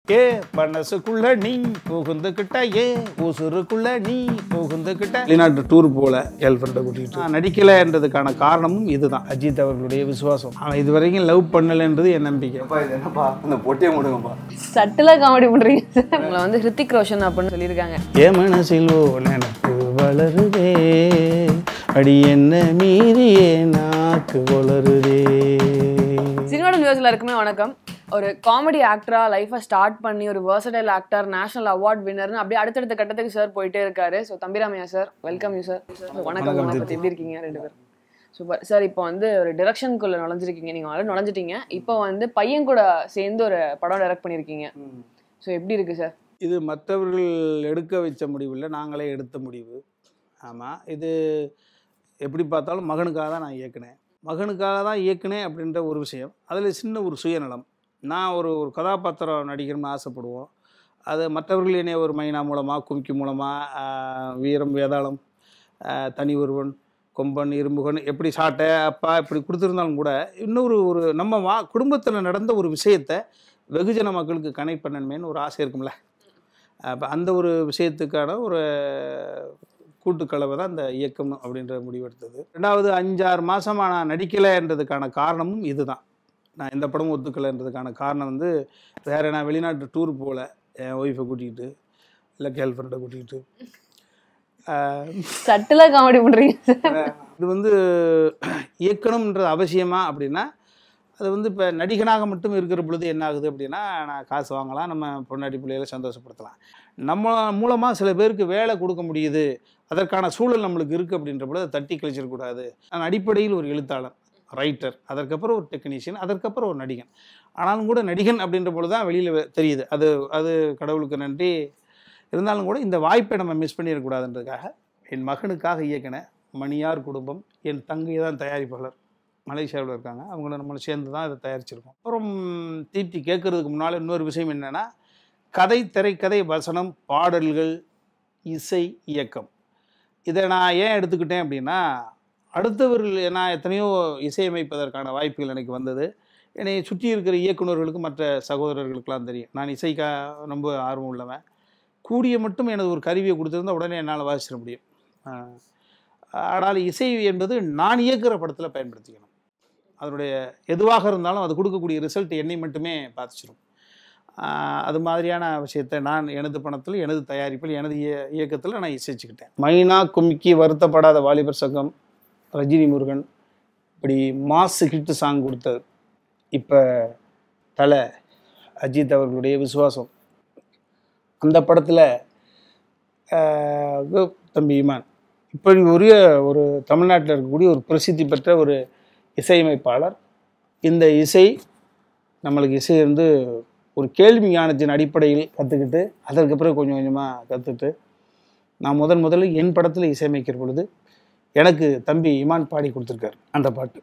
ஏ மனசுக்குள்ள நீ புகுந்துக்கிட்ட ஏ உசுருக்குள்ள நீ புகுந்துக்கிட்ட வெளிநாட்டு டூர் போல கேர்ள் ஃப்ரெண்டை கூட்டிகிட்டு நான் நடிக்கலைன்றதுக்கான காரணமும் இதுதான் அஜித் அவர்களுடைய விசுவாசம் அவன் இது வரைக்கும் லவ் பண்ணலைன்றது என் நம்பிக்கை அப்பா இது என்னப்பா அந்த பொட்டியை மூடுங்கப்பா சட்டிலாக காமெடி பண்றீங்க சார் உங்களை வந்து ஹிருத்திக் ரோஷன் அப்படின்னு சொல்லியிருக்காங்க ஏ மனசில் ஓ நினப்பு வளருதே அடி என்ன மீறியே நாக்கு வளருதே சினிமாடம் வியூவர்ஸ் எல்லாருக்குமே வணக்கம் ஒரு காமெடி ஆக்டரா லைஃபை ஸ்டார்ட் பண்ணி ஒரு வேர்சடைல் ஆக்டர் நேஷனல் அவார்ட் வின்னர்னு அப்படியே அடுத்தடுத்த கட்டத்துக்கு சார் போயிட்டே இருக்காரு so Thambi Ramaiah sir welcome you sir வணக்கம் வணக்கம் எப்படி இருக்கீங்க ரெண்டு பேரும் சூப்பர் சார் இப்போ வந்து ஒரு டிரெக்ஷனுக்குள்ள நுழைஞ்சிருக்கீங்க நீங்க ஆல்ரெடி நுழைஞ்சிட்டீங்க இப்போ வந்து பையன் கூட சேர்ந்து ஒரு படம் டைரக்ட் பண்ணியிருக்கீங்க ஸோ எப்படி இருக்கு சார் இது மற்றவர்கள் எடுக்க வச்ச முடிவில் நாங்களே எடுத்த முடிவு ஆமாம் இது எப்படி பார்த்தாலும் மகனுக்காக தான் நான் இயக்குனேன் மகனுக்காக தான் இயக்குனேன் அப்படின்ற ஒரு விஷயம் அதில் சின்ன ஒரு சுயநலம் நான் ஒரு ஒரு கதாபாத்திரம் நடிக்கணும்னு ஆசைப்படுவோம் அது மற்றவர்கள் என்னை ஒரு மைனா மூலமாக கும்கி மூலமாக வீரம் வேதாளம் ஆஹ் தனி ஒருவன் கொம்பன் இரும்புகன் எப்படி சாட்டை அப்பா இப்படி கொடுத்துருந்தாலும் கூட இன்னொரு ஒரு நம்ம வா குடும்பத்தில் நடந்த ஒரு விஷயத்தை வெகுஜன மக்களுக்கு கனெக்ட் பண்ணணுமேன்னு ஒரு ஆசை இருக்கும்ல அப்போ அந்த ஒரு விஷயத்துக்கான ஒரு கூட்டுக்கலவை தான் இந்த இயக்கம் அப்படின்ற முடிவெடுத்தது ரெண்டாவது அஞ்சாறு மாதமாக நான் நடிக்கலைன்றதுக்கான காரணமும் இதுதான் நான் எந்த படமும் ஒத்துக்கலைன்றதுக்கான காரணம் வந்து வேறு நான் வெளிநாட்டு டூர் போகல என் ஒய்ஃபை கூட்டிகிட்டு இல்லை கேர்ள் ஃப்ரெண்டை கூட்டிகிட்டு ஆஹ் சட்டிலாக காமெடி பண்றீங்க சார் இது வந்து இயக்கணும்ன்றது அவசியமா அப்படின்னா அது வந்து இப்போ நடிகனாக மட்டும் இருக்கிற பொழுது என்ன ஆகுது அப்படின்னா நான் காசு வாங்கலாம் நம்ம பொன்னாடி பிள்ளைகளை சந்தோஷப்படுத்தலாம் நம்ம மூலமாக சில பேருக்கு வேலை கொடுக்க முடியுது அதற்கான சூழல் நம்மளுக்கு இருக்குது அப்படின்ற பொழுது அதை தட்டி கழிச்சிடக்கூடாது நான் அடிப்படையில் ஒரு எழுத்தாளர் ரைட்டர் அதற்கப்புறம் ஒரு டெக்னீஷியன் அதற்கப்புறம் ஒரு நடிகன் ஆனாலும் கூட நடிகன் அப்படின்ற பொழுது தான் வெளியில் தெரியுது அது அது கடவுளுக்கு நன்றி இருந்தாலும் கூட இந்த வாய்ப்பை நம்ம மிஸ் பண்ணிடக்கூடாதுன்றதுக்காக என் மகனுக்காக இயக்கின மணியார் குடும்பம் என் தங்கை தான் தயாரிப்பாளர் மலேசியாவில் இருக்காங்க அவங்கள நம்மளை சேர்ந்து தான் இதை தயாரிச்சிருக்கோம் அப்புறம் தீப்தி கேட்குறதுக்கு முன்னால் இன்னொரு விஷயம் என்னென்னா கதை திரைக்கதை வசனம் பாடல்கள் இசை இயக்கம் இதை நான் ஏன் எடுத்துக்கிட்டேன் அப்படின்னா அடுத்தவர்கள் நான் எத்தனையோ இசையமைப்பதற்கான வாய்ப்புகள் எனக்கு வந்தது என்னை சுற்றி இருக்கிற இயக்குனர்களுக்கு மற்ற சகோதரர்களுக்கெல்லாம் தெரியும் நான் இசைக்கா ரொம்ப ஆர்வம் உள்ளவன் கூடிய மட்டும் எனது ஒரு கருவியை கொடுத்துருந்தா உடனே என்னால் வாசிச்சிட முடியும் ஆஹ் ஆனால் இசை என்பது நான் இயக்குகிற படத்தில் பயன்படுத்திக்கணும் அதனுடைய எதுவாக இருந்தாலும் அது கொடுக்கக்கூடிய ரிசல்ட் என்னை மட்டுமே பாதிச்சிடும் ஆஹ் அது மாதிரியான விஷயத்தை நான் எனது பணத்தில் எனது தயாரிப்பில் எனது இய இயக்கத்தில் நான் இசைச்சுக்கிட்டேன் மைனா கும்கி வருத்தப்படாத வாலிபர் சங்கம் ரஜினி முருகன் இப்படி மாசு ஹிட்டு சாங் கொடுத்தது இப்போ தலை அஜித் அவர்களுடைய விசுவாசம் அந்த படத்தில் தம்பி இமான் இப்படி ஒரு ஒரு தமிழ்நாட்டில் இருக்கக்கூடிய ஒரு பிரசித்தி பெற்ற ஒரு இசையமைப்பாளர் இந்த இசை நம்மளுக்கு இசை வந்து ஒரு கேள்வி ஞானத்தின் அடிப்படையில் கற்றுக்கிட்டு அதற்கு பிறகு கொஞ்சம் கொஞ்சமாக கற்றுட்டு நான் முதன் முதல்ல என் படத்தில் இசையமைக்கிற பொழுது எனக்கு தம்பி இமான் பாடி கொடுத்துருக்காரு அந்த பாட்டு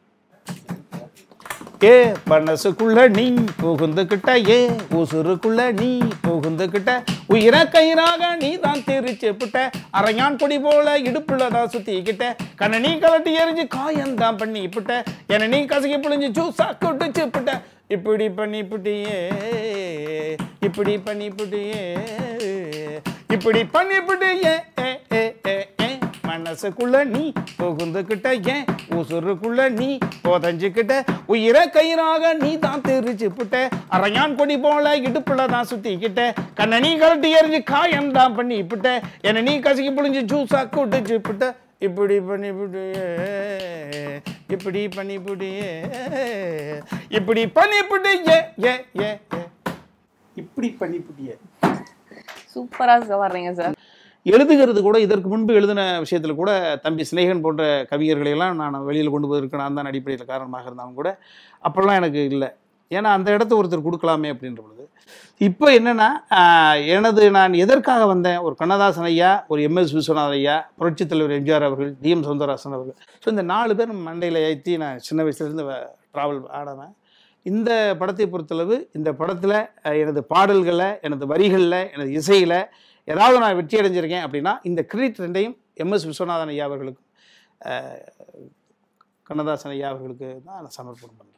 ஏ மனசுக்குள்ள நீ புகுந்துக்கிட்ட ஏ உசுருக்குள்ள நீ புகுந்துக்கிட்ட உயிர கயிறாக நீ தான் தெரிச்சுப்பிட்ட அரையான் கொடி போல இடுப்புல தான் சுத்திக்கிட்ட கண்ண நீ கலட்டி எரிஞ்சு காயந்தான் பண்ணிப்பிட்ட என நீ கசக்கி புழிஞ்சு ஜூஸா கொட்டுச்சுப்பிட்ட இப்படி பண்ணிப்புட்டியே இப்படி பண்ணிப்புட்டியே இப்படி பண்ணிப்புட்டியே ஏ ஏ ஏ ஏ மனசுக்குள்ள நீ புகுந்துக்கிட்ட ஏன் உசுருக்குள்ள நீ புதஞ்சுக்கிட்ட உயிர கயிறாக நீ தான் தெரிச்சு புட்ட அரையான் கொடி போல இடுப்புல தான் சுத்திக்கிட்ட கண்ண நீ கலட்டி எறிஞ்சு காயம் தான் பண்ணி புட்ட என்ன நீ கசக்கி புழிஞ்சு ஜூஸா குடிச்சு புட்ட இப்படி பண்ணி புட்டியே இப்படி பண்ணி புட்டியே இப்படி பண்ணி புட்டியே ஏ ஏ ஏ இப்படி பண்ணி புட்டியே சூப்பராக வர்றீங்க சார் எழுதுகிறது கூட இதற்கு முன்பு எழுதின விஷயத்தில் கூட தம்பி சிநேகன் போன்ற கவிஞர்களை எல்லாம் நான் வெளியில் கொண்டு போவதற்கு நான் தான் அடிப்படையில் காரணமாக இருந்தாலும் கூட அப்போல்லாம் எனக்கு இல்லை ஏன்னா அந்த இடத்த ஒருத்தர் கொடுக்கலாமே அப்படின்ற பொழுது இப்போ என்னென்னா எனது நான் எதற்காக வந்தேன் ஒரு கண்ணதாசன் ஐயா ஒரு எம்எஸ் விஸ்வநாதன் ஐயா புரட்சித் தலைவர் எம்ஜிஆர் அவர்கள் டிஎம் சௌந்தரராசன் அவர்கள் ஸோ இந்த நாலு பேர் மண்டையில் ஏற்றி நான் சின்ன வயசுலேருந்து ட்ராவல் ஆடினேன் இந்த படத்தை பொறுத்தளவு இந்த படத்தில் எனது பாடல்களில் எனது வரிகளில் எனது இசையில் ஏதாவது நான் வெற்றி அடைஞ்சிருக்கேன் அப்படின்னா இந்த கிரெடிட் ரெண்டையும் எம்எஸ் விஸ்வநாதன் ஐயா அவர்களுக்கும் அஹ், கண்ணதாசன் ஐயா அவர்களுக்கு தான் நான் சமர்ப்பணம் பண்ணுறேன்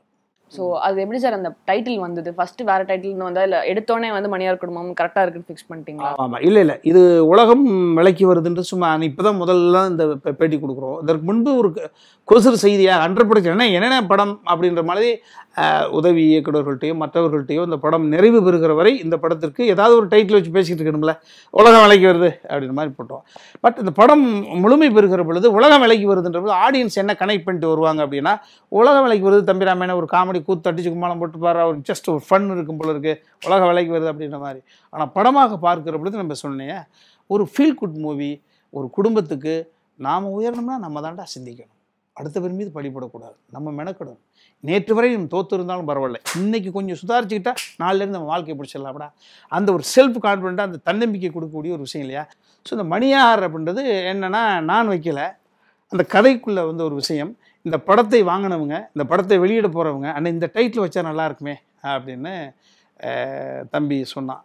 ஸோ அது எப்படி சார் அந்த டைட்டில் வந்தது ஃபர்ஸ்ட் வேற டைட்டில் வந்தா இல்ல எடுத்தோடனே வந்து மணியார் குடும்பம் கரெக்டா இருக்குன்னு ஃபிக்ஸ் பண்ணிட்டீங்களா ஆமாம் இல்லை இல்லை இது உலகம் விலைக்கு வருதுன்ற சும்மா இப்போ தான் முதல்ல இந்த பே- பேட்டி கொடுக்குறோம் இதற்கு முன்பு ஒரு க- கொசுறு செய்தியாக ஹண்ட்ரட் பர்சன்ட் என்ன என்னென்ன படம் அப்படின்ற மாதிரி ஆஹ், உதவி இயக்குநர்கள்ட்டையும் மற்றவர்கள்ட்டையும் இந்த படம் நிறைவு பெறுகிற வரை இந்த படத்திற்கு ஏதாவது ஒரு டைட்டில் வச்சு பேசிக்கிட்டு இருக்கணும்ல உலகம் விலைக்கு வருது அப்படின்ற மாதிரி போட்டோம் பட் இந்த படம் முழுமை பெறுகிற பொழுது உலகம் விலைக்கு வருதுன்ற போது ஆடியன்ஸ் என்ன கனெக்ட் பண்ணிட்டு வருவாங்க அப்படின்னா உலக விலைக்கு வருது தம்பிராமேன ஒரு காமெடி கூத்து அடிச்சு கும்மாளம் போட்டு பாரு ஒரு ஜஸ்ட் ஒரு ஃபன் இருக்கும் போல இருக்கு உலக விலைக்கு வருது அப்படின்ற மாதிரி ஆனால் படமாக பார்க்கிற பொழுது நம்ம சொன்னேன் ஒரு ஃபீல் குட் மூவி ஒரு குடும்பத்துக்கு நாம் உயரணும்னா நம்ம தாண்டா சிந்திக்கணும் அடுத்தவர் மீது படிப்படக்கூடாது நம்ம மெனக்கணும் நேற்று வரை நம்ம தோத்து இருந்தாலும் பரவாயில்ல இன்னைக்கு கொஞ்சம் சுதாரிச்சுக்கிட்டா நாளிலேருந்து நம்ம வாழ்க்கையை பிடிச்சிடலாம்டா அந்த ஒரு செல்ஃப் கான்ஃபிடென்ட்டாக அந்த தன்னம்பிக்கை கொடுக்கக்கூடிய ஒரு விஷயம் இல்லையா ஸோ இந்த மணியார் அப்படின்றது என்னென்னா நான் வைக்கல அந்த கதைக்குள்ளே வந்து ஒரு விஷயம் இந்த படத்தை வாங்கினவங்க இந்த படத்தை வெளியிட போகிறவங்க அண்ணன் இந்த டைட்டில் வச்சா நல்லா இருக்குமே அப்படின்னு அஹ், தம்பி சொன்னான்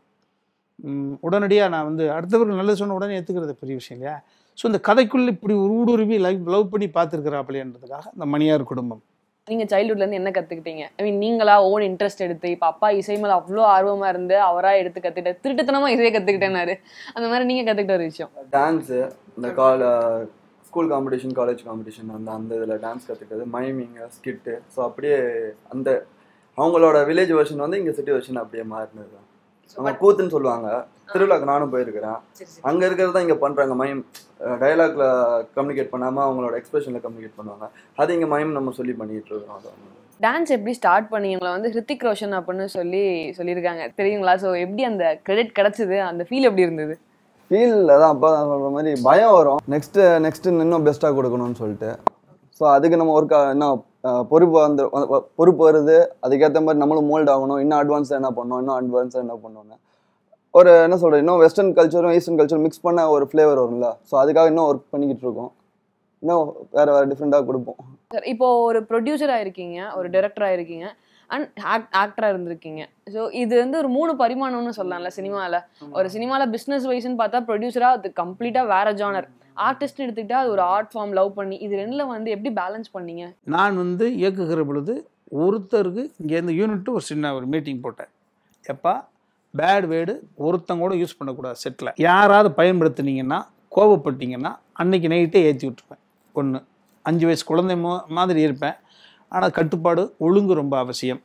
உடனடியாக நான் வந்து அடுத்தவர்கள் நல்லது சொன்ன உடனே ஏற்றுக்கிறது பெரிய விஷயம் இல்லையா ஸோ இந்த கதைக்குள்ளே இப்படி ஒரு ஊடுருவி லைவ் லவ் பண்ணி பார்த்துருக்குறாப்பிலேன்றதுக்காக இந்த மணியார் குடும்பம் நீங்க சைல்ட்ஹுட்ல இருந்து என்ன கத்துக்கிட்டீங்க ஐ மீன் நீங்களா ஓன் இன்ட்ரெஸ்ட் எடுத்து இப்ப அப்பா இசை மேல அவ்வளோ ஆர்வமா இருந்து அவரா எடுத்து கத்துக்கிட்ட திருட்டுத்தனமா இசையை கத்துக்கிட்டேனாரு அந்த மாதிரி நீங்க கத்துக்கிட்ட ஒரு விஷயம் டான்ஸு இந்த கால ஸ்கூல் காம்படிஷன் காலேஜ் காம்படிஷன் அந்த அந்த இதில் டான்ஸ் கற்றுக்கிறது மைமிங்கு ஸ்கிட்டு ஸோ அப்படியே அந்த அவங்களோட வில்லேஜ் வெர்ஷன் வந்து இங்கே சிட்டி வெர்ஷன் அப்படியே மாறினது தான் அவங்க கூத்துன்னு சொல்லுவாங்க திருவிழாக்கு நானும் போயிருக்கிறேன் அங்கே இருக்கிறது தான் இங்கே பண்ணுறாங்க மைம் டயலாக்ல கம்யூனிகேட் பண்ணாமல் அவங்களோட எக்ஸ்பிரஷனில் கம்யூனிகேட் பண்ணுவாங்க அது இங்கே மைம் நம்ம சொல்லி பண்ணிட்டு இருக்கிறோம் அது ஒண்ணு. டான்ஸ் எப்படி ஸ்டார்ட் பண்ணீங்க உங்களை வந்து ஹிருத்திக் ரோஷன் அப்படின்னு சொல்லி சொல்லியிருக்காங்க தெரியுங்களா ஸோ எப்படி அந்த கிரெடிட் கிடைச்சது அந்த ஃபீல் எப்படி இருந்தது ஃபீல் அதான் அப்பா தான் சொல்கிற மாதிரி பயம் வரும் நெக்ஸ்ட்டு நெக்ஸ்ட்டு இன்னும் பெஸ்ட்டாக கொடுக்கணும்னு சொல்லிட்டு ஸோ அதுக்கு நம்ம ஒர்க் இன்னும் அஹ், பொறுப்பு வந்து வ- வ- பொறுப்பு வருது அதுக்கேற்ற மாதிரி நம்மளும் மோல்ட் ஆகணும் இன்னும் அட்வான்ஸாக என்ன பண்ணணும் இன்னும் அட்வான்ஸாக என்ன பண்ணணும் ஒரு என்ன சொல்கிறது இன்னும் வெஸ்டர்ன் கல்ச்சரும் ஈஸ்டர்ன் கல்ச்சரும் மிக்ஸ் பண்ண ஒரு ஃப்ளேவர் வரும்ல ஸோ அதுக்காக இன்னும் ஒர்க் பண்ணிக்கிட்டு இருக்கோம் இன்னும் வேறு வேறு டிஃப்ரெண்ட்டாக கொடுப்போம் சார் இப்போ ஒரு ப்ரொடியூசரா இருக்கீங்க ஒரு டைரக்டரா இருக்கீங்க அண்ட் ஆக்டரா இருந்திருக்கீங்க ஸோ இது வந்து ஒரு மூணு பரிமாணம்னு சொல்லலாம்ல சினிமால ஒரு சினிமால பிசினஸ் வைஸ்னு பார்த்தா ப்ரொடியூசரா அது கம்ப்ளீட்டா வேற ஜானர் ஆர்டிஸ்ட் எடுத்துக்கிட்டா அது ஒரு ஆர்ட் ஃபார்ம் லவ் பண்ணி இது ரெண்டுல வந்து எப்படி பேலன்ஸ் பண்ணீங்க நான் வந்து இயக்குகிற பொழுது ஒருத்தருக்கு இங்கேருந்து யூனிட்டு ஒரு சின்ன ஒரு மீட்டிங் போட்டேன் எப்பா பேட் வேர்டு ஒருத்தங்க கூட யூஸ் பண்ணக்கூடாது செட்டில் யாராவது பயன்படுத்துனீங்கன்னா கோவப்பட்டீங்கன்னா அன்னைக்கு நைட்டே ஏற்றி விட்டுருப்பேன் ஒன்று அஞ்சு வயசு குழந்தை மோ- மாதிரி இருப்பேன் ஆனால் கட்டுப்பாடு ஒழுங்கு ரொம்ப அவசியம்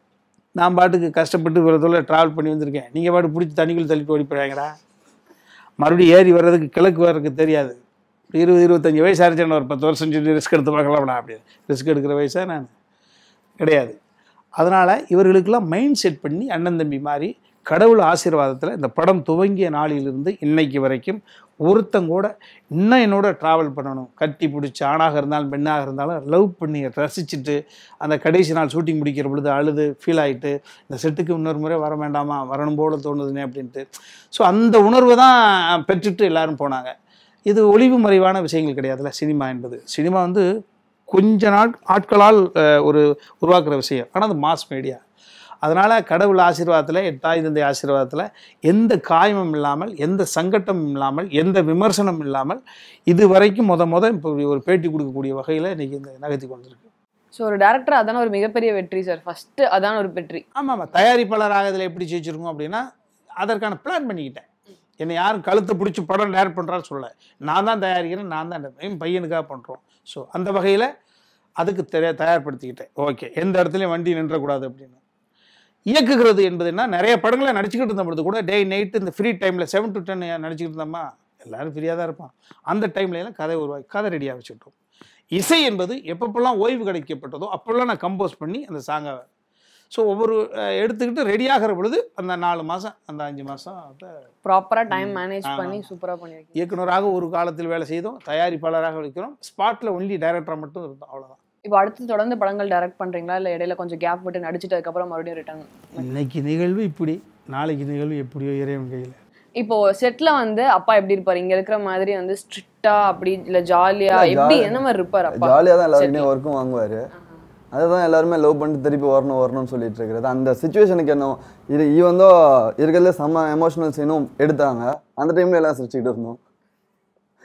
நான் பாட்டுக்கு கஷ்டப்பட்டு இவ்வளோ தூரம் ட்ராவல் பண்ணி வந்திருக்கேன் நீங்கள் பாட்டு பிடிச்சி தண்ணிக்குள்ளே தள்ளிட்டு ஓடி போயிடாங்கடா மறுபடியும் ஏறி வர்றதுக்கு கிழக்கு வர்றதுக்கு தெரியாது இருபது இருபத்தஞ்சி வயசு ஆச்சுன்னு ஒரு பத்து வருஷம் சொல்லி ரிஸ்க் எடுத்து பார்க்கலாம்டா அப்படி ரிஸ்க் எடுக்கிற வயசா நான் கிடையாது அதனால் இவர்களுக்கெல்லாம் மைண்ட் செட் பண்ணி அண்ணன் தம்பி மாதிரி கடவுள் ஆசீர்வாதத்தில் இந்த படம் துவங்கிய நாளிலிருந்து இன்னைக்கு வரைக்கும் ஒருத்தங்கூட இன்னும் என்னோட ட்ராவல் பண்ணணும் கட்டி பிடிச்சி ஆணாக இருந்தாலும் பெண்ணாக இருந்தாலும் லவ் பண்ணி ரசிச்சுட்டு அந்த கடைசி நாள் ஷூட்டிங் முடிக்கிற பொழுது அழுது ஃபீல் ஆகிட்டு இந்த செட்டுக்கு இன்னொரு முறை வர வேண்டாமா வரணும் போல தோணுதுனே அப்படின்ட்டு ஸோ அந்த உணர்வை தான் பெற்றுட்டு எல்லாரும் போனாங்க இது ஒளிவு மறைவான விஷயங்கள் கிடையாதுல்ல சினிமா என்பது சினிமா வந்து கொஞ்ச நாட் ஆட்களால் அஹ், ஒரு உருவாக்குற விஷயம் ஆனால் அது மாஸ் மீடியா அதனால் கடவுள் ஆசீர்வாதத்தில் என் தாய் தந்தை ஆசீர்வாதத்தில் எந்த காயமும் இல்லாமல் எந்த சங்கட்டமும் இல்லாமல் எந்த விமர்சனமும் இல்லாமல் இது வரைக்கும் முத முத இப்போ ஒரு பேட்டி கொடுக்கக்கூடிய வகையில் இன்றைக்கி இந்த நகர்த்தி கொண்டிருக்கு ஸோ ஒரு டேரக்டர் அதான ஒரு மிகப்பெரிய வெற்றி சார் ஃபர்ஸ்ட் அதான ஒரு வெற்றி ஆமாம் ஆமாம் தயாரிப்பாளராக இதில் எப்படி ஜெயிச்சிருக்கோம் அப்படின்னா அதற்கான பிளான் பண்ணிக்கிட்டேன் என்னை யாரும் கழுத்தை பிடிச்சி படம் டேரக்ட் பண்ணுறான்னு சொல்ல நான் தான் தயாரிக்கிறேன் நான் தான் என் பையனுக்காக பண்ணுறோம் ஸோ அந்த வகையில் அதுக்கு தெரிய தயார்படுத்திக்கிட்டேன் ஓகே எந்த இடத்துலையும் வண்டி நின்றக்கூடாது அப்படின்னு இயக்குகிறது என்பது என்ன நிறைய படங்களை நடிச்சுக்கிட்டு இருந்த பொழுது கூட டே நைட்டு இந்த ஃப்ரீ டைமில் செவன் டு டென் நடிச்சுக்கிட்டு இருந்தோமா எல்லாரும் ஃப்ரீயாக தான் இருப்பான் அந்த டைம்ல எல்லாம் கதை உருவாக்கி கதை ரெடியாக வச்சுக்கிட்டோம் இசை என்பது எப்பப்பெல்லாம் ஓய்வு கிடைக்கப்பட்டதோ அப்போல்லாம் நான் கம்போஸ் பண்ணி அந்த சாங்கை ஸோ ஒவ்வொரு அஹ், எடுத்துக்கிட்டு ரெடியாகிற பொழுது அந்த நாலு மாதம் அந்த அஞ்சு மாதம் ப்ராப்பரா டைம் மேனேஜ் ஆமா. பண்ணி சூப்பரா பண்ணிருக்கீங்க இயக்குனராக ஒரு காலத்தில் வேலை செய்தோம் தயாரிப்பாளராக இருக்கிறோம் ஸ்பாட்டில் ஒன்லி டைரக்டராக மட்டும் இருந்தோம் அவ்வளோதான் இப்போ அடுத்து தொடர்ந்து படங்கள் டைரக்ட் பண்றீங்களா இல்ல இடையில கொஞ்சம் கேப் விட்டு நடிச்சிட்டு அதுக்கப்புறம் மறுபடியும் ரிட்டர்ன் இன்னைக்கு நிகழ்வு இப்படி நாளைக்கு நிகழ்வு எப்படியோ இறைவன் கையில் இப்போ செட்ல வந்து அப்பா எப்படி இருப்பாரு இங்க இருக்கிற மாதிரி வந்து ஸ்ட்ரிக்டா அப்படி இல்ல ஜாலியா இல்ல, எப்படி jolly- என்ன மாதிரி இருப்பாரு அப்பா ஜாலியாக தான் எல்லாருமே ஒர்க்கும் வாங்குவார் அதுதான் எல்லாருமே லவ் பண்ணிட்டு திருப்பி வரணும் வரணும்னு சொல்லிட்டு இருக்கிறது அந்த சுச்சுவேஷனுக்கு என்ன இது ஈவந்தோ இருக்கிறதுல செம்ம எமோஷனல் சீனும் எடுத்தாங்க அந்த டைம்ல எல்லாம் சிரிச்சுக்கிட்டு இருந்தோம்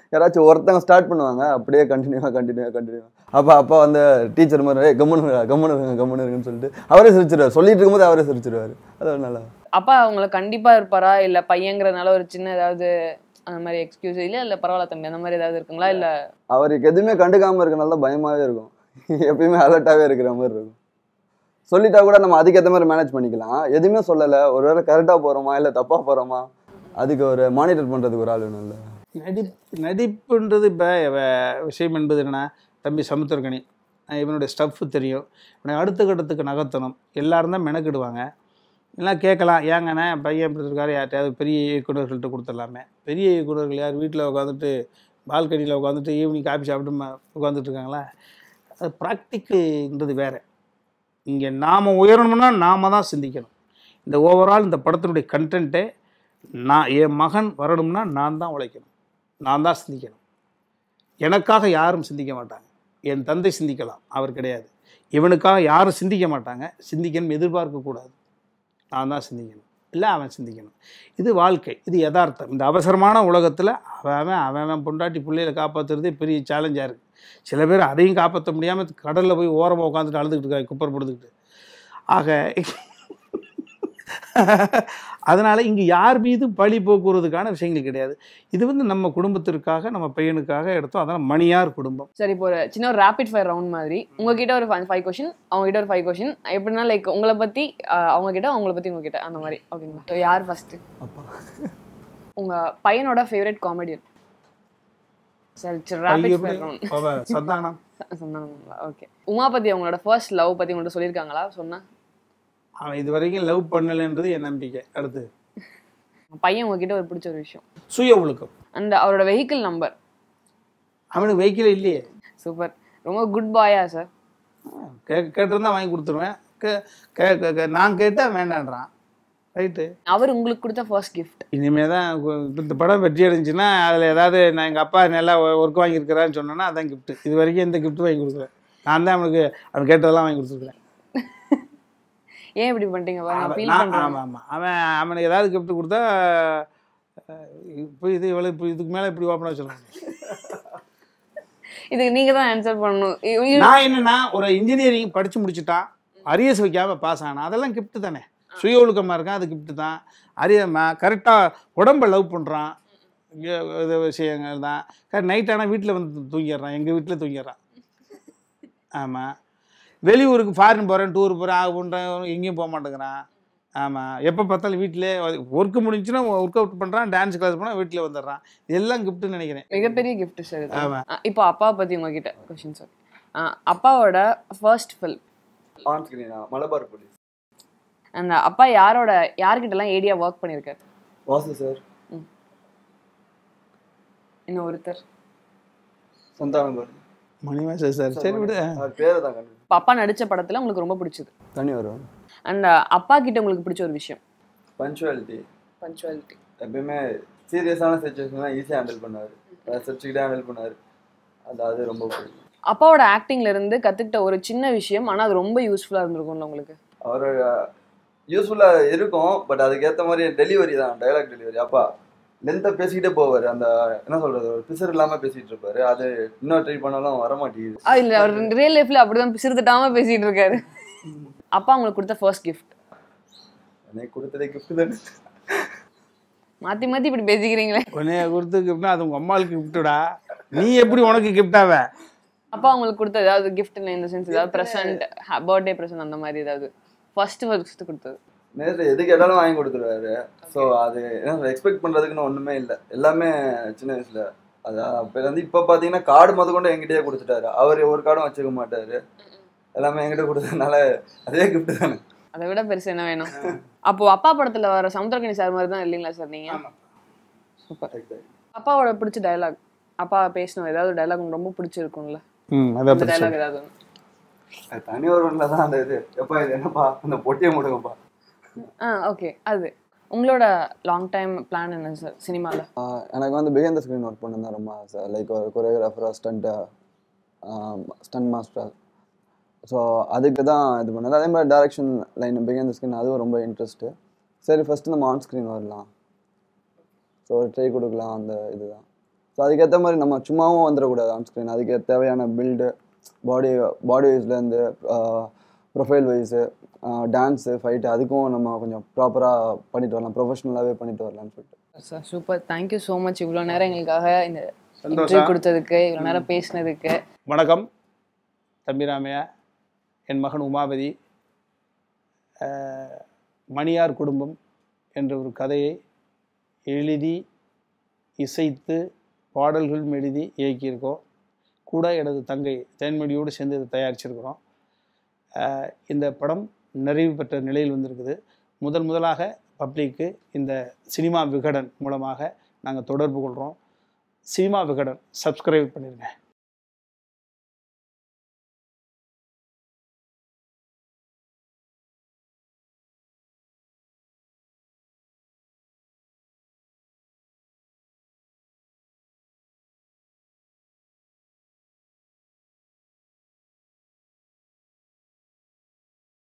யாராச்சும் ஒருத்தங்க ஸ்டார்ட் பண்ணுவாங்க அப்படியே கண்டினியூவாக கண்டினியூவாக கண்டினியூவாக அப்போ அப்பா வந்து டீச்சர் மாதிரி "ஏய், கம்முனு இருங்க, கம்முனு இருங்க கம்முனு இருங்கன்னு சொல்லிட்டு அவரே சிரிச்சிருவார் சொல்லிட்டு இருக்கும்போது அவரே சிரிச்சிருவார் அது ஒரு நல்லா அப்பா உங்களை கண்டிப்பா இருப்பாரா இல்ல பையங்கிறதுனால ஒரு சின்ன ஏதாவது அந்த மாதிரி எக்ஸ்கியூஸ் இல்ல இல்ல பரவாயில்ல தம்பி அந்த மாதிரி ஏதாவது இருக்குங்களா இல்ல அவருக்கு எதுவுமே கண்டுக்காம இருக்கனால தான் பயமாவே இருக்கும் எப்பயுமே அலர்ட்டாவே இருக்கிற மாதிரி இருக்கும் சொல்லிட்டா கூட நம்ம அதுக்கேற்ற மாதிரி மேனேஜ் பண்ணிக்கலாம் எதுவுமே சொல்லலை ஒருவேளை கரெக்டாக போகிறோமா இல்லை தப்பாக போகிறோமா அதுக்கு ஒரு மானிட்டர் பண்ணுறதுக்கு ஒரு ஆள் வேணும்ல நடிப்பு நடிப்புன்றது இப்போ விஷயம் என்பது என்னன்னா தம்பி சமுத்திரகனி அஹ் இவனுடைய ஸ்டஃப்பு தெரியும் இவனை அடுத்த கட்டத்துக்கு நகர்த்தணும் எல்லாரும் தான் மெனக்கிடுவாங்க எல்லாம் கேட்கலாம் ஏங்கண்ணே பையன் இப்படி இருக்காரு யார்ட்டையாவது பெரிய இயக்குநர்கள்ட்ட கொடுத்துடலாமே பெரிய இயக்குநர்கள் யார் வீட்டில் உட்காந்துட்டு பால்கனியில் உட்காந்துட்டு ஈவினிங் காஃபி சாப்பிட்டு ம- உட்காந்துட்டு இருக்காங்களா அது ப்ராக்டிக்குன்றது வேறு இங்கே நாம் உயரணும்னா நாம தான் சிந்திக்கணும் இந்த ஓவரால் இந்த படத்தினுடைய கண்டென்ட்டே நான் என் மகன் வரணும்னா நான் தான் உழைக்கணும் நான் தான் சிந்திக்கணும் எனக்காக யாரும் சிந்திக்க மாட்டாங்க என் தந்தை சிந்திக்கலாம் அவர் கிடையாது இவனுக்காக யாரும் சிந்திக்க மாட்டாங்க சிந்திக்கணும் எதிர்பார்க்கக்கூடாது நான் தான் சிந்திக்கணும் இல்லை அவன் சிந்திக்கணும் இது வாழ்க்கை இது யதார்த்தம் இந்த அவசரமான உலகத்தில் அவன் அவன் அவன் அவன் பொண்டாட்டி பிள்ளைகளை காப்பாற்றுறதே பெரிய சேலஞ்சாக இருக்குது சில பேர் அதையும் காப்பாற்ற முடியாமல் கடலில் போய் ஓரமாக உட்காந்துட்டு அழுதுகிட்டு இருக்காங்க குப்பர் போடுதுக்கிட்டு ஆக அதனால் இங்கே யார் மீதும் பழி போக்குறதுக்கான விஷயங்கள் கிடையாது இது வந்து நம்ம குடும்பத்திற்காக நம்ம பையனுக்காக எடுத்தோம் அதனால் மணியார் குடும்பம் சரி இப்போ ஒரு சின்ன ஒரு ரேபிட் ஃபயர் ரவுண்ட் மாதிரி உங்ககிட்ட ஒரு ஃபைவ் கொஷின் அவங்க கிட்ட ஒரு ஃபைவ் கொஷின் எப்படின்னா லைக் உங்களை பத்தி அஹ், அவங்க கிட்ட அவங்கள பத்தி உங்ககிட்ட அந்த மாதிரி ஓகேங்களா So, யார் ஃபர்ஸ்ட் அப்பா உங்க பையனோட ஃபேவரட் காமெடியன் சரி சரி ரேபிட் ஃபயர் ரவுண்ட் அவ சந்தானம் சொன்னாங்களா ஓகே உமா பத்தி அவங்களோட ஃபர்ஸ்ட் லவ் பத்தி உங்கள்ட்ட சொல்லியிருக்காங்களா சொன்னா அவன் இது வரைக்கும் லவ் பண்ணலைன்றது என் நம்பிக்கை அடுத்து பையன் உங்ககிட்ட ஒரு பிடிச்ச ஒரு விஷயம் சுய ஒழுக்கம் அண்ட் அவரோட வெஹிக்கிள் நம்பர் அவனுக்கு வெஹிக்கிள் இல்லையே சூப்பர் ரொம்ப குட் பாயா சார் கே கேட்டிருந்தா வாங்கி கொடுத்துருவேன் கே கே கே- கே- நான் கேட்டால் வேண்டான்றான் ரைட்டு அவர் உங்களுக்கு கொடுத்த ஃபர்ஸ்ட் கிஃப்ட் இனிமேல் தான் கு- இந்த படம் வெற்றி அடைஞ்சுன்னா அதில் ஏதாவது நான் எங்கள் அப்பா நல்லா ஒர்க் வாங்கியிருக்கிறான்னு சொன்னேன்னா அதான் கிஃப்ட்டு இது வரைக்கும் எந்த கிஃப்ட் வாங்கி கொடுக்கல நான் தான் அவனுக்கு அவன் கேட்டதெல்லாம் வாங்கி கொடுத்துருக்கேன் ஏன் இப்படி பண்ணிட்டீங்க பாருங்க அவன் ஃபீல் நான் பண்றேன் ஆமாம் ஆமாம் அவன் அவனுக்கு ஏதாவது கிஃப்ட் கொடுத்தா அஹ், இப்போ இது இவ்வளோ இப்போ இதுக்கு மேலே இப்படி ஓப்பனாக சொல்லலாம் இதுக்கு நீங்க தான் ஆன்சர் பண்ணணும் இ- இ- நான் என்னன்னா ஒரு இன்ஜினியரிங் படித்து முடிச்சுட்டான் அரியஸ் வைக்காம பாஸ் ஆனான் அதெல்லாம் கிஃப்ட் தானே சுய ஒழுக்கமாக இருக்கான் அது கிஃப்ட் தான் அரியமா கரெக்டாக உடம்ப லவ் பண்ணுறான் இது விஷயங்கள் தான் கரெக்ட் நைட் ஆனால் வீட்டில் வந்து தூங்கிடுறான் எங்கள் வீட்டில் தூங்கிடுறான் ஆமாம் வெளியூருக்கு ஃபாரின் போகிறேன் டூர் போகிறேன் ஆக பண்ணுறேன் எங்கேயும் போக மாட்டேங்கிறான் ஆமாம் எப்போ பார்த்தாலும் வீட்டிலே ஒர்க்கு முடிஞ்சுன்னா ஒர்க் அவுட் பண்ணுறான் டான்ஸ் கிளாஸ் போனால் வீட்டில் வந்துடுறான் இதெல்லாம் கிஃப்ட்டுன்னு நினைக்கிறேன் மிகப்பெரிய gift சார் இது ஆமா. ஆ, இப்போ அப்பா பத்தி உங்ககிட்ட கொஸ்டின் சார் அப்பாவோட ஃபர்ஸ்ட் ஃபில்ம் ஆன் ஸ்கிரீனா மலபார் போலீஸ் அந்த அப்பா யாரோட யார்கிட்ட எல்லாம் ஏடியா ஒர்க் பண்ணியிருக்காரு வாசு சார் இன்னும் ஒருத்தர் சந்தானம் பாரு மணிமேசர் சார் சரி விடு அவர் பேரை தான் கண்டு இப்போ அப்பா நடிச்ச படத்துல உங்களுக்கு ரொம்ப பிடிச்சது தண்ணி வரும் அண்ட் அப்பா கிட்ட உங்களுக்கு பிடிச்ச ஒரு விஷயம் பஞ்சுவாலிட்டி பஞ்சுவாலிட்டி எப்பயுமே சீரியஸான சுச்சுவேஷன்லாம் ஈஸியாக ஹேண்டில் பண்ணார் சிரிச்சுக்கிட்டே ஹேண்டில் பண்ணார் அது அது ரொம்ப பிடிக்கும் அப்பாவோட ஆக்டிங்ல இருந்து கத்துக்கிட்ட ஒரு சின்ன விஷயம் ஆனா அது ரொம்ப யூஸ்ஃபுல்லா இருந்திருக்கும்ல உங்களுக்கு அவரோட யூஸ்ஃபுல்லாக இருக்கும் பட் அதுக்கேற்ற மாதிரி டெலிவரி தான் டைலாக் டெலிவரி அப்பா லென்த்தாக பேசிக்கிட்டே போவார் அந்த என்ன சொல்கிறது ஒரு பிசர் இல்லாமல் பேசிகிட்டு இருப்பாரு அது இன்னும் ட்ரை பண்ணாலும் வர மாட்டேங்குது ஆ இல்ல அவர் ரியல் லைஃப்ல அப்படிதான் பிசிறுத்தட்டாம பேசிட்டு இருக்காரு அப்பா உங்களுக்கு கொடுத்த ஃபர்ஸ்ட் gift எனக்கு கொடுத்ததே கிஃப்ட் தானே மாத்தி மாத்தி இப்படி பேசிக்கிறீங்களே உன்னைய கொடுத்து கிஃப்ட்னா அது உங்கள் அம்மாவுக்கு கிஃப்ட்டுடா நீ எப்படி உனக்கு கிஃப்டாவ அப்பா உங்களுக்கு கொடுத்த ஏதாவது gift இந்த சென்ஸ் ஏதாவது ப்ரெசென்ட் பர்த்டே ப்ரெசென்ட் அந்த மாதிரி ஏதாவது ஃபர்ஸ்ட் ஃபர்ஸ்ட் கொடுத்தது நேரில் எது கேட்டாலும் வாங்கி கொடுத்துருவாரு ஸோ அது என்ன எக்ஸ்பெக்ட் பண்ணுறதுக்குன்னு ஒன்றுமே இல்லை எல்லாமே சின்ன வயசில் அது அப்போ வந்து இப்போ பார்த்தீங்கன்னா கார்டு முத கொண்டு என்கிட்டயே கொடுத்துட்டாரு அவர் ஒரு கார்டும் வச்சுக்க மாட்டாரு எல்லாமே என்கிட்ட கொடுத்ததுனால அதே gift தானே அதை விட பெருசு என்ன வேணும் அப்போ அப்பா படத்துல வர சமுத்திரக்கணி சார் மாதிரி தான் இல்லைங்களா சார் நீங்க சூப்பர் அப்பாவோட பிடிச்ச டயலாக் அப்பா பேசணும் ஏதாவது டயலாக் உங்களுக்கு ரொம்ப பிடிச்சிருக்கும்ல ம் அந்த அதான் டயலாக் ஏதாவது ஒண்ணு. அது தனி ஒருவனில் தான் அந்த இது எப்பா இது என்னப்பா அந்த பொட்டியை முடுங்கப்பா ஆ ஓகே அது உங்களோட லாங் டைம் பிளான் என்ன சார் சினிமால ஆஹ் எனக்கு வந்து பிஹைண்ட் த ஸ்க்ரீன் ஒர்க் பண்ண தான் ரொம்ப ஆசை லைக் ஒரு கொரியோகிராஃபராக ஸ்டண்ட்டு ஸ்டண்ட் மாஸ்டர் ஸோ அதுக்கு தான் இது பண்ணது அதே மாதிரி direction line behind the screen அதுவும் ரொம்ப இன்ட்ரெஸ்ட்டு சரி ஃபஸ்ட்டு நம்ம ஆன் ஸ்க்ரீன் வரலாம் ஸோ ஒரு ட்ரை கொடுக்கலாம் அந்த இதுதான் ஸோ அதுக்கேற்ற மாதிரி நம்ம சும்மாவும் வந்துடக்கூடாது ஆன் ஸ்க்ரீன் அதுக்கு தேவையான பில்டு பாடி பாடி வைஸ்லேருந்து ப்ரொஃபைல் வைஸு டான்ஸு ஃபைட்டு அதுக்கும் நம்ம கொஞ்சம் ப்ராப்பராக பண்ணிட்டு வரலாம் ப்ரொஃபஷ்னலாகவே பண்ணிட்டு வரலாம்னு சொல்லிட்டு sir super thank you so much இவ்வளோ நேரம் எங்களுக்காக இந்த இன்டர்வியூ சந்தோஷம் கொடுத்ததுக்கு இவ்வளோ நேரம் பேசினதுக்கு வணக்கம் தம்பிராமையா என் மகன் உமாபதி அஹ், மணியார் குடும்பம் என்ற ஒரு கதையை எழுதி இசைத்து பாடல்களும் எழுதி இயக்கியிருக்கோம் கூட எனது தங்கை தேன்மொழியோடு சேர்ந்து இதை தயாரிச்சிருக்கிறோம் அஹ், இந்த படம் நிறைவு பெற்ற நிலையில் வந்திருக்குது முதல் முதலாக பப்ளிக்கு இந்த சினிமா விகடன் மூலமாக நாங்கள் தொடர்பு கொள்கிறோம் சினிமா விகடன் சப்ஸ்கிரைப் பண்ணிடுங்க